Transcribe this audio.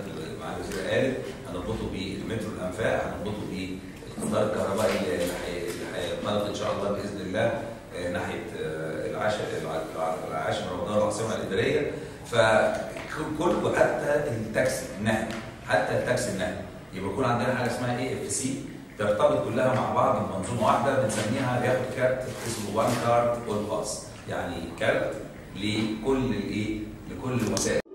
مع الوزيره قالت هنربطه بالمترو الانفاق هنربطه بالقطار الكهربائي اللي هي- اللي هينطلق ان شاء الله باذن الله آه، ناحيه آه، العاشر الع- العاشر من رمضان العاصمه الاداريه فكل حتى التاكسي النقل حتى التاكسي النقل يبقى يكون عندنا حاجه اسمها اي اف سي ترتبط كلها مع بعض بمنظومه واحده بنسميها بياخد كارت اسمه وان كارت اول باس يعني كارت لكل الايه لكل الوسائل